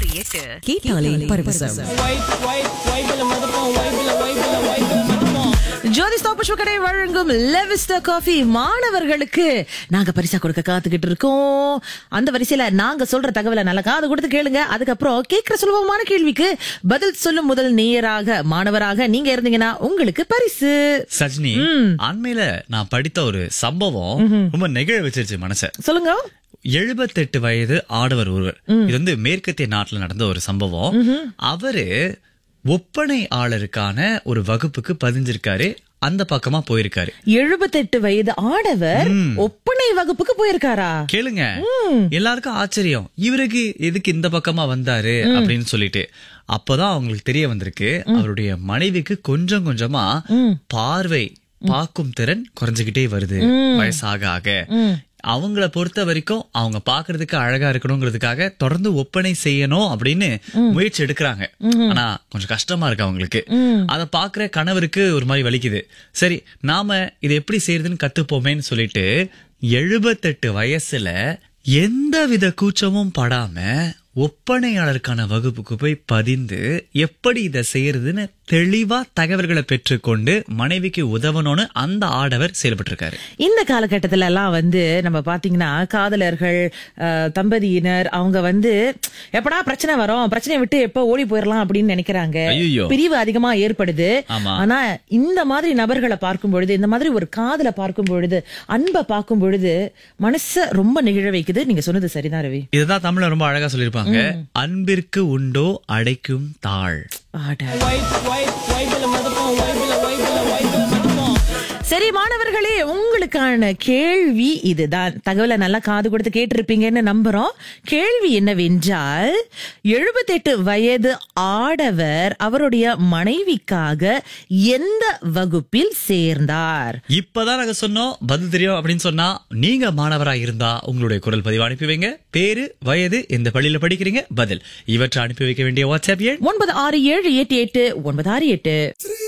எட்டு கேட்டாலே பரவசம் ஜோதி ஸ்டாப் கடை வழங்கும் லெவிஸ்டா காஃபி மாணவர்களுக்கு நாங்க பரிசா கொடுக்க காத்துக்கிட்டு இருக்கோம் அந்த வரிசையில நாங்க சொல்ற தகவலை நல்லா காது கொடுத்து கேளுங்க அதுக்கப்புறம் கேட்கிற சுலபமான கேள்விக்கு பதில் சொல்லும் முதல் நேயராக மாணவராக நீங்க இருந்தீங்கன்னா உங்களுக்கு பரிசு சஜினி அண்மையில நான் படித்த ஒரு சம்பவம் ரொம்ப நெகிழ வச்சிருச்சு மனச சொல்லுங்க எழுபத்தெட்டு வயது ஆடவர் ஒருவர் இது வந்து மேற்கத்திய நாட்டுல நடந்த ஒரு சம்பவம் அவரு ஒப்பனையாளருக்கான ஒரு வகுப்புக்கு பதிஞ்சிருக்காரு அந்த பக்கமா போயிருக்காரு எழுபத்தெட்டு வயது ஆடவர் ஒப்பனை வகுப்புக்கு போயிருக்காரா கேளுங்க எல்லாருக்கும் ஆச்சரியம் இவருக்கு எதுக்கு இந்த பக்கமா வந்தாரு அப்படின்னு சொல்லிட்டு அப்பதான் அவங்களுக்கு தெரிய வந்திருக்கு அவருடைய மனைவிக்கு கொஞ்சம் கொஞ்சமா பார்வை பார்க்கும் திறன் குறைஞ்சுகிட்டே வருது வயசாக ஆக அவங்கள பொறுத்த வரைக்கும் அவங்க பாக்குறதுக்கு அழகா இருக்கணுங்கிறதுக்காக தொடர்ந்து ஒப்பனை செய்யணும் அப்படின்னு முயற்சி எடுக்கிறாங்க ஆனா கொஞ்சம் கஷ்டமா இருக்கு அவங்களுக்கு அத பாக்குற கணவருக்கு ஒரு மாதிரி வலிக்குது சரி நாம இதை எப்படி செய்யறதுன்னு கத்துப்போமேன்னு சொல்லிட்டு எழுபத்தெட்டு வயசுல எந்தவித கூச்சமும் படாம ஒப்பனையாளருக்கான வகுப்புக்கு போய் பதிந்து எப்படி இதை செய்யறதுன்னு தெளிவா தகவல்களை பெற்றுக்கொண்டு மனைவிக்கு உதவணும்னு அந்த ஆடவர் செயல்பட்டிருக்காரு இந்த காலகட்டத்துல எல்லாம் வந்து நம்ம பாத்தீங்கன்னா காதலர்கள் அஹ், தம்பதியினர் அவங்க வந்து எப்படா பிரச்சனை வரும் பிரச்சனையை விட்டு எப்ப ஓடி போயிடலாம் அப்படின்னு நினைக்கிறாங்க ஐயையோ. பிரிவு அதிகமா ஏற்படுது ஆமா. ஆனா இந்த மாதிரி நபர்களை பார்க்கும் பொழுது இந்த மாதிரி ஒரு காதலை பார்க்கும் பொழுது அன்பை பார்க்கும் பொழுது மனச ரொம்ப நிகழ வைக்குது நீங்க சொன்னது சரிதான் ரவி இதுதான் தமிழ்ல ரொம்ப அழகா சொல்லியிருப்பாங்க அன்பிற்கு உண்டோ அடைக்கும் தாழ் ஆட. சரி மாணவர்களே உங்களுக்கான கேள்வி இதுதான் தகவலை நல்லா காது கொடுத்து கேட்டிருப்பீங்கன்னு நம்புறோம் கேள்வி என்னவென்றால் எழுபத்தெட்டு வயது ஆடவர் அவருடைய மனைவிக்காக எந்த வகுப்பில் சேர்ந்தார் இப்பதான் நாங்க சொன்னோம் பதில் தெரியும் அப்படின்னு சொன்னா நீங்க மாணவரா இருந்தா உங்களுடைய குரல் பதிவு அனுப்பி வைங்க பேரு வயது எந்த பள்ளியில படிக்கிறீங்க பதில் இவற்றை அனுப்பி வைக்க வேண்டிய வாட்ஸ்அப் எண் ஒன்பது ஆறு ஏழு எட்டு எட்டு ஒன்பது ஆறு எட்டு